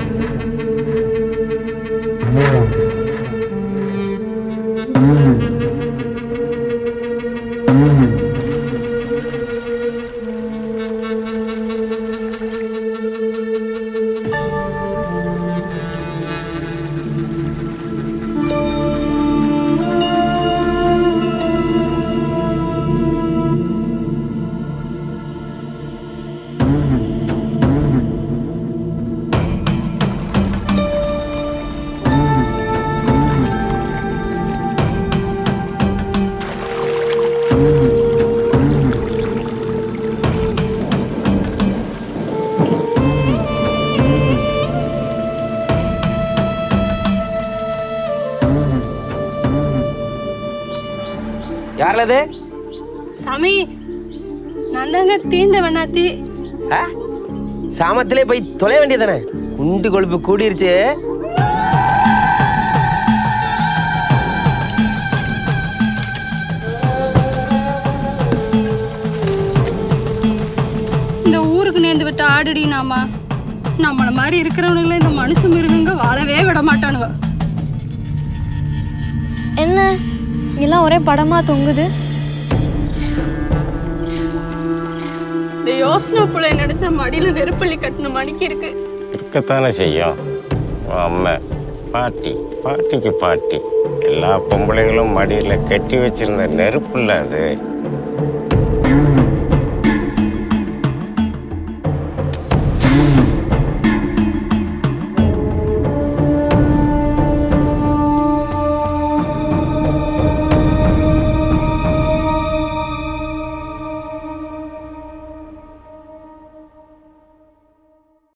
யாரில் அது சாமி நான் தாங்க தீண்ட வேணாத்தி ஆ சாமத்திலே போய் தொலை வேண்டியதானே குண்டு கொழுப்பு கூடிருச்சு இந்த ஊருக்கு நேர்ந்து விட்டு ஆடுடி நாமா நம்மள மாதிரி இருக்கிறவனுங்கள இந்த மனுஷ மிருகங்க வாழவே விட மாட்டானுவ என்ன இங்கெல்லாம் ஒரே படமா தொங்குது இந்த யோசனை புள்ள நடிச்ச மடியில நெருப்பள்ளி கட்டின மணிக்கு இருக்கு இருக்கத்தானே செய்யும் உன் அம்மா பாட்டி பாட்டிக்கு பாட்டி எல்லா பொம்பளைகளும் மடியில் கட்டி வச்சிருந்த நெருப்புல அது